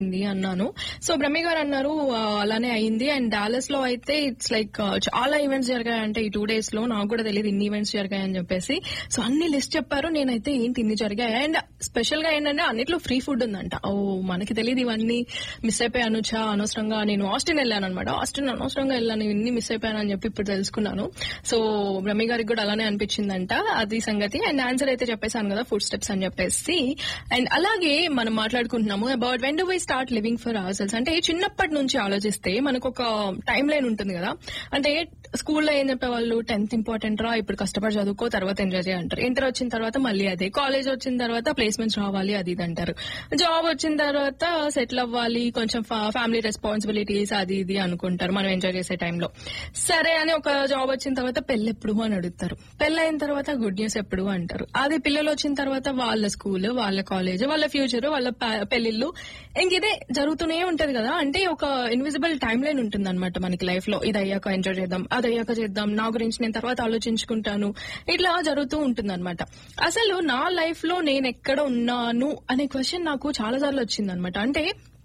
అయింది అన్నాను సో బ్రహ్మి గారు అన్నారు "ఆ, అలానే అయింది అండ్ డాలస్ లో అయితే ఇట్స్ లైక్ చాలా ఈవెంట్స్ జరిగాయి అంటే ఈ టూ డేస్ లో నాకు కూడా తెలియదు ఇన్ని ఈవెంట్స్ జరిగాయి అని చెప్పేసి సో అన్ని లిస్ట్ చెప్పారు నేనైతే ఏంటి ఇన్ని జరిగాయి అండ్ స్పెషల్ గా ఏంటంటే అన్నిట్లో ఫ్రీ ఫుడ్ ఉందంట ఓ మనకి తెలియదు ఇవన్నీ మిస్ అయిపోయాను చా అనవసరంగా నేను ఆస్టిన్ వెళ్ళాను అనమాట ఆస్టిన్ అనవసరంగా వెళ్ళాను ఇన్ని మిస్ అయిపోయాను అని చెప్పి ఇప్పుడు తెలుసుకున్నాను సో బ్రహ్మి గారికి కూడా అలానే అనిపించిందంట అది సంగతి అండ్ ఆన్సర్ అయితే చెప్పేశాను కదా ఫుడ్ స్టెప్స్ అని చెప్పేసి అండ్ అలాగే మనం మాట్లాడుకుంటున్నాము about when do we start living for ourselves అంటే చిన్నప్పటి నుంచి ఆలోచిస్తే మనకు ఒక టైం లైన్ ఉంటుంది కదా అంటే స్కూల్లో ఏం చెప్పేవాళ్ళు టెన్త్ ఇంపార్టెంట్ రా ఇప్పుడు కష్టపడి చదువుకో తర్వాత ఎంజాయ్ చేయ అంటారు ఇంటర్ వచ్చిన తర్వాత మళ్ళీ అదే కాలేజ్ వచ్చిన తర్వాత ప్లేస్మెంట్స్ రావాలి అది ఇది అంటారు జాబ్ వచ్చిన తర్వాత సెటిల్ అవ్వాలి కొంచెం ఫ్యామిలీ రెస్పాన్సిబిలిటీస్ అది ఇది అనుకుంటారు మనం ఎంజాయ్ చేసే టైంలో సరే అని ఒక జాబ్ వచ్చిన తర్వాత పెళ్ళి ఎప్పుడు అని అడుగుతారు పెళ్ళైన తర్వాత గుడ్ న్యూస్ ఎప్పుడు అంటారు అది పిల్లలు వచ్చిన తర్వాత వాళ్ళ స్కూల్ వాళ్ళ కాలేజ్ వాళ్ళ ఫ్యూచర్ వాళ్ళ ప- పెళ్లిళ్ళు ఇంక ఇదే జరుగుతూనే ఉంటది కదా అంటే ఒక ఇన్విజిబుల్ టైం లైన్ ఉంటుంది అనమాట మనకి లైఫ్ లో ఇది అయ్యాక ఎంజాయ్ చేద్దాం అది అయ్యాక చేద్దాం నా గురించి నేను తర్వాత ఆలోచించుకుంటాను ఇట్లా జరుగుతూ ఉంటుంది అనమాట అసలు నా లైఫ్ లో నేను ఎక్కడ ఉన్నాను అనే క్వశ్చన్ నాకు చాలా సార్లు వచ్చింది అనమాట అంటే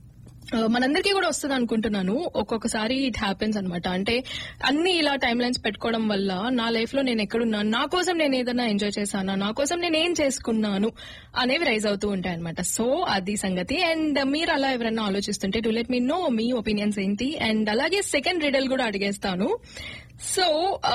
ఆ, మనందరికీ కూడా వస్తుంది అనుకుంటున్నాను ఒక్కొక్కసారి ఇట్ హ్యాపెన్స్ అనమాట అంటే అన్ని ఇలా టైం లైన్స్ పెట్టుకోవడం వల్ల నా లైఫ్ లో నేను ఎక్కడున్నాను నా కోసం నేను ఏదైనా ఎంజాయ్ చేశానా నా కోసం నేను ఏం చేసుకున్నాను అనేవి రైజ్ అవుతూ ఉంటాయి అనమాట సో అది సంగతి అండ్ మీరు అలా ఎవరైనా ఆలోచిస్తుంటే టు లెట్ మీ నో మీ ఒపీనియన్స్ ఏంటి అండ్ అలాగే సెకండ్ రిడల్ కూడా అడిగేస్తాను సో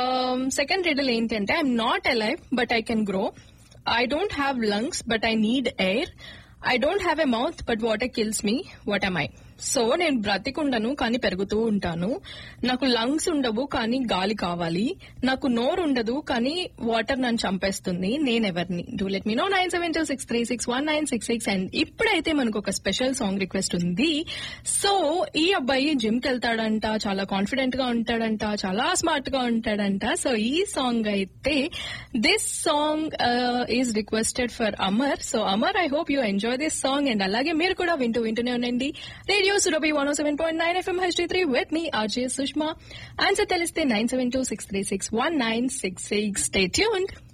సెకండ్ రిడల్ ఏంటి అంటే I'm not alive but I can grow I don't have lungs but I need air I don't have a mouth but water kills me what am I so నేను బ్రతికుండను కానీ పెరుగుతూ ఉంటాను నాకు lungs ఉండవు కానీ గాలి కావాలి నాకు నోరు ఉండదు కానీ వాటర్ నన్ను చంపేస్తుంది నేనెవరిని do let me know nine seven two six three six one nine six six and ఇప్పుడైతే మనకు ఒక స్పెషల్ సాంగ్ రిక్వెస్ట్ ఉంది సో ఈ అబ్బాయి జిమ్ కి వెళ్తాడంట చాలా కాన్ఫిడెంట్ గా ఉంటాడంట చాలా స్మార్ట్ గా ఉంటాడంట సో ఈ సాంగ్ అయితే this song is requested for Amar so Amar I hope you enjoy this song and అలాగే మీరు కూడా వింటూ వింటూనే ఉండండి radio Surabhi one seven point nine FM HT three with me RJ Sushma answer తెలిస్తే nine seven two six three six one nine six six stay tuned